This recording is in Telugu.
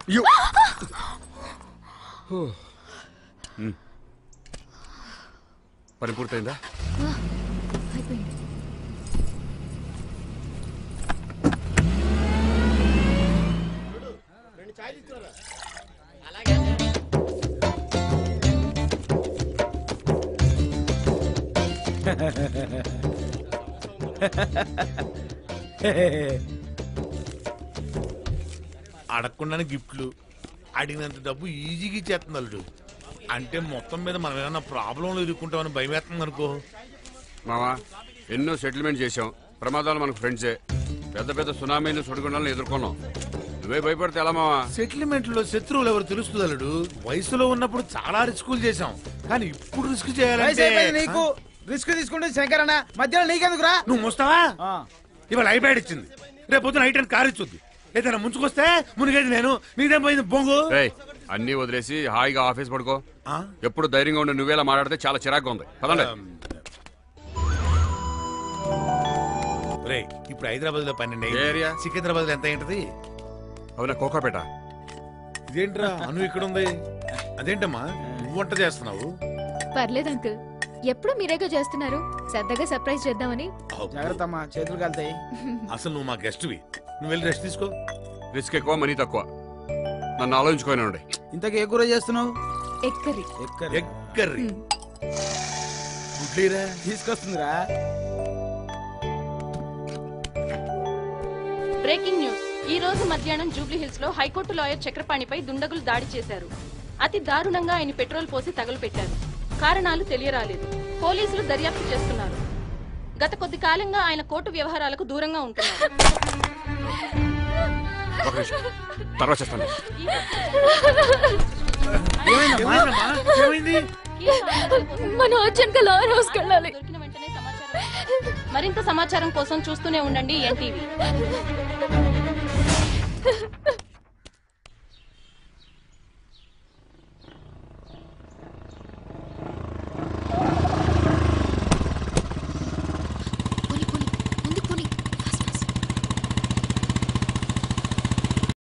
పని పూర్తయిందా అయిపోయింది అడగకుండానే గిఫ్ట్లు అడిగినంత డబ్బు ఈజీగా ఇచ్చేస్తుంది అల్లుడు అంటే మొత్తం మీద మనం ఏమైనా ప్రాబ్లంలో ఇరుక్కుంటామని భయం వేస్తుంది అనుకో మావా ఎన్నో సెటిల్మెంట్ చేశాం ప్రమాదాలు మనకు ఫ్రెండ్సే పెద్ద పెద్ద సునామీలు సుడిగుండాలను ఎదుర్కొన్నాం నువ్వే భయపడితే ఎలా మావా సెటిల్మెంట్ లో శత్రువులు ఎవరు తెలుస్తుంది అల్లుడు వయసులో ఉన్నప్పుడు చాలా రిస్కులు చేశాం కానీ ఇప్పుడు రిస్క్ వయసు చేయాలంటే అయిపోయింది నీకు రిస్క్ తీసుకుంటే శంకర్ అన్న మధ్యలో నీకెందుకురా నువ్వు మోస్తావా ఆ. ఇవాళ ఐప్యాడ్ ఇచ్చింది రేపు పొద్దున ఐ టెన్ కార్ ఇచ్చుద్ది ఏదైనా ముంచుకొస్తే మునిగేది నేను నీదేం పోయింది బొంగు రేయ్ అన్నీ వదిలేసి హాయిగా ఆఫీస్ పడుకో ఆ? ఎప్పుడు ధైర్యంగా ఉండి నువ్వేలా మాట్లాడితే చాలా చిరాగ్గా ఉంది పదండి రే ఇప్పుడు హైదరాబాద్ లో పన్నెండు ఏ ఏరియా? సికింద్రాబాద్ లో ఎంత ఏంటది అవునా కోకాపేట ఇదేంట్రా అను ఇక్కడ ఉంది అదేంటమ్మా నువ్వు వంట చేస్తున్నావు పర్లేదు అంకుల్ ఎప్పుడు మీరేగా చేస్తున్నారు సరదాగా సర్ప్రైజ్ చేద్దామని అబ్బో, జాగ్రత్త అమ్మా చేతులు కాలుతాయి అసలు నువ్వు మా గెస్ట్వి నువ్వు వెళ్ళి రెస్ట్ తీసుకో రిస్క్ ఎక్కువ మనీ తక్కువ నన్ను ఆలోచించుకోనండి ఇంతకు ఏ కూర చేస్తున్నావు ఎక్కరి ఎక్కర్ ఎగ్ కర్రీ గుడ్లీరా తీసుకొస్తుందిరా బ్రేకింగ్ న్యూస్ ఈ రోజు మధ్యాహ్నం జూబ్లీ హిల్స్ లో హైకోర్టు లాయర్ చక్రపాణిపై దుండగులు దాడి చేశారు అతి దారుణంగా ఆయన పెట్రోల్ పోసి తగలపెట్టారు కారణాలు తెలియరాలేదు పోలీసులు దర్యాప్తు చేస్తున్నారు గత కొద్ది కాలంగా ఆయన కోర్టు వ్యవహారాలకు దూరంగా ఉంటున్నారు ఒక నిమిషం తర్వాత చేస్తాను ఏమైందమ్మా? ఏమైంది కీలక ఆధారాల కోసం మనం అర్జెంట్ లాయర్ హౌస్ వెళ్ళాలి దొరికిన వెంటనే సమాచారం మరింత సమాచారం కోసం చూస్తూనే ఉండండి ఎన్టీవీ